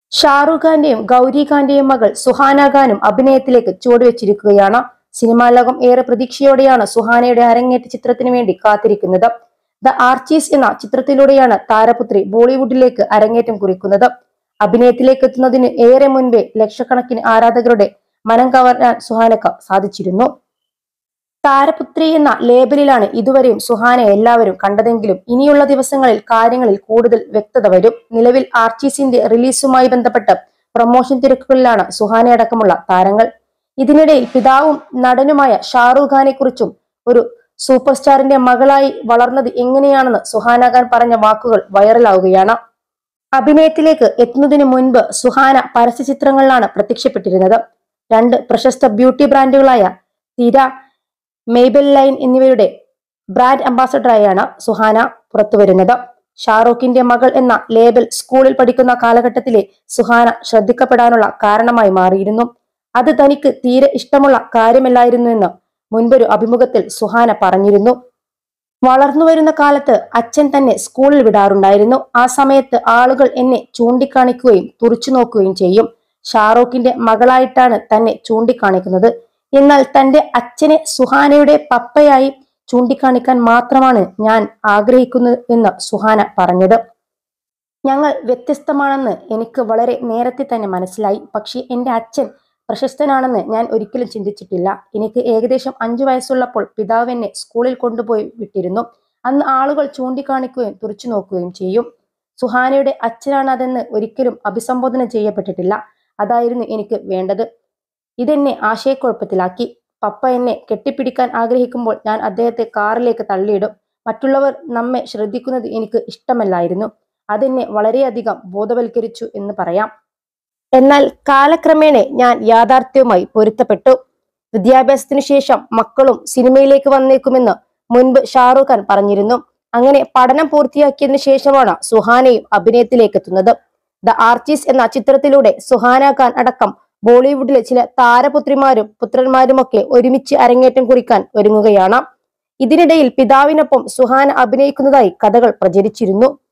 ഷാറൂഖ് ഖാന്റെയും ഗൗരി ഖാന്റെയും മകൾ സുഹാന ഖാനും അഭിനയത്തിലേക്ക് ചുവടുവെച്ചിരിക്കുകയാണ് സിനിമാ ലോകം ഏറെ പ്രതീക്ഷയോടെയാണ് സുഹാനയുടെ അരങ്ങേറ്റ ചിത്രത്തിനു വേണ്ടി കാത്തിരിക്കുന്നത് ദ ആർച്ചീസ് എന്ന ചിത്രത്തിലൂടെയാണ് താരപുത്രി ബോളിവുഡിലേക്ക് അരങ്ങേറ്റം കുറിക്കുന്നത് അഭിനയത്തിലേക്ക് എത്തുന്നതിന് ഏറെ മുൻപേ ലക്ഷക്കണക്കിന് ആരാധകരുടെ മനം കവരാൻ സുഹാനക്ക് സാധിച്ചിരുന്നു താരപുത്രി എന്ന ലേബലിലാണ് ഇതുവരെയും സുഹാനെ എല്ലാവരും കണ്ടതെങ്കിലും ഇനിയുള്ള ദിവസങ്ങളിൽ കാര്യങ്ങളിൽ കൂടുതൽ വ്യക്തത വരും നിലവിൽ ആർച്ചീസിന്റെ റിലീസുമായി ബന്ധപ്പെട്ട് പ്രൊമോഷൻ തിരക്കുകളിലാണ് സുഹാനെ അടക്കമുള്ള താരങ്ങൾ ഇതിനിടയിൽ പിതാവും നടനുമായ ഷാറൂഖ് ഖാനെ കുറിച്ചും ഒരു സൂപ്പർ സ്റ്റാറിന്റെ മകളായി വളർന്നത് എങ്ങനെയാണെന്ന് സുഹാന ഖാൻ പറഞ്ഞ വാക്കുകൾ വൈറലാവുകയാണ് അഭിനയത്തിലേക്ക് എത്തുന്നതിന് മുൻപ് സുഹാന പരസ്യ ചിത്രങ്ങളിലാണ് പ്രത്യക്ഷപ്പെട്ടിരുന്നത് രണ്ട് പ്രശസ്ത ബ്യൂട്ടി ബ്രാൻഡുകളായ തിര മെയ്ബൽ ലൈൻ എന്നിവയുടെ ബ്രാൻഡ് അംബാസഡറായാണ് സുഹാന പുറത്തുവരുന്നത് ഷാറൂഖിന്റെ മകൾ എന്ന ലേബൽ സ്കൂളിൽ പഠിക്കുന്ന കാലഘട്ടത്തിലെ സുഹാന ശ്രദ്ധിക്കപ്പെടാനുള്ള കാരണമായി മാറിയിരുന്നു അത് തനിക്ക് തീരെ ഇഷ്ടമുള്ള കാര്യമല്ലായിരുന്നു എന്ന് മുൻപൊരു അഭിമുഖത്തിൽ സുഹാന പറഞ്ഞിരുന്നു വളർന്നു വരുന്ന കാലത്ത് അച്ഛൻ തന്നെ സ്കൂളിൽ വിടാറുണ്ടായിരുന്നു ആ സമയത്ത് ആളുകൾ എന്നെ ചൂണ്ടിക്കാണിക്കുകയും തുറച്ചു നോക്കുകയും ചെയ്യും ഷാറൂഖിന്റെ മകളായിട്ടാണ് തന്നെ ചൂണ്ടിക്കാണിക്കുന്നത് എന്നാൽ തന്റെ അച്ഛനെ സുഹാനയുടെ പപ്പയായി ചൂണ്ടിക്കാണിക്കാൻ മാത്രമാണ് ഞാൻ ആഗ്രഹിക്കുന്നത് എന്ന് സുഹാന പറഞ്ഞത് ഞങ്ങൾ വ്യത്യസ്തമാണെന്ന് എനിക്ക് വളരെ നേരത്തെ തന്നെ മനസ്സിലായി പക്ഷേ എൻ്റെ അച്ഛൻ പ്രശസ്തനാണെന്ന് ഞാൻ ഒരിക്കലും ചിന്തിച്ചിട്ടില്ല എനിക്ക് ഏകദേശം അഞ്ചു വയസ്സുള്ളപ്പോൾ പിതാവ് എന്നെ സ്കൂളിൽ കൊണ്ടുപോയി വിട്ടിരുന്നു അന്ന് ആളുകൾ ചൂണ്ടിക്കാണിക്കുകയും തുറച്ചു നോക്കുകയും ചെയ്യും സുഹാനയുടെ അച്ഛനാണ് അതെന്ന് ഒരിക്കലും അഭിസംബോധന ചെയ്യപ്പെട്ടിട്ടില്ല അതായിരുന്നു എനിക്ക് വേണ്ടത് ഇതെന്നെ ആശയക്കുഴപ്പത്തിലാക്കി പപ്പ എന്നെ കെട്ടിപ്പിടിക്കാൻ ആഗ്രഹിക്കുമ്പോൾ ഞാൻ അദ്ദേഹത്തെ കാറിലേക്ക് തള്ളിയിടും മറ്റുള്ളവർ നമ്മെ ശ്രദ്ധിക്കുന്നത് എനിക്ക് ഇഷ്ടമല്ലായിരുന്നു അതെന്നെ വളരെയധികം ബോധവൽക്കരിച്ചു എന്ന് പറയാം എന്നാൽ കാലക്രമേണ ഞാൻ യാഥാർത്ഥ്യവുമായി പൊരുത്തപ്പെട്ടു വിദ്യാഭ്യാസത്തിനു ശേഷം മക്കളും സിനിമയിലേക്ക് വന്നേക്കുമെന്ന് മുൻപ് ഷാറൂഖ് ഖാൻ പറഞ്ഞിരുന്നു അങ്ങനെ പഠനം പൂർത്തിയാക്കിയതിനു ശേഷമാണ് സുഹാനയും അഭിനയത്തിലേക്ക് എത്തുന്നത് ദ ആർച്ചീസ് എന്ന ചിത്രത്തിലൂടെ സുഹാന ഖാൻ അടക്കം ബോളിവുഡിലെ ചില താരപുത്രിമാരും പുത്രന്മാരുമൊക്കെ ഒരുമിച്ച് അരങ്ങേറ്റം കുറിക്കാൻ ഒരുങ്ങുകയാണ് ഇതിനിടയിൽ പിതാവിനൊപ്പം സുഹാന അഭിനയിക്കുന്നതായി കഥകൾ പ്രചരിച്ചിരുന്നു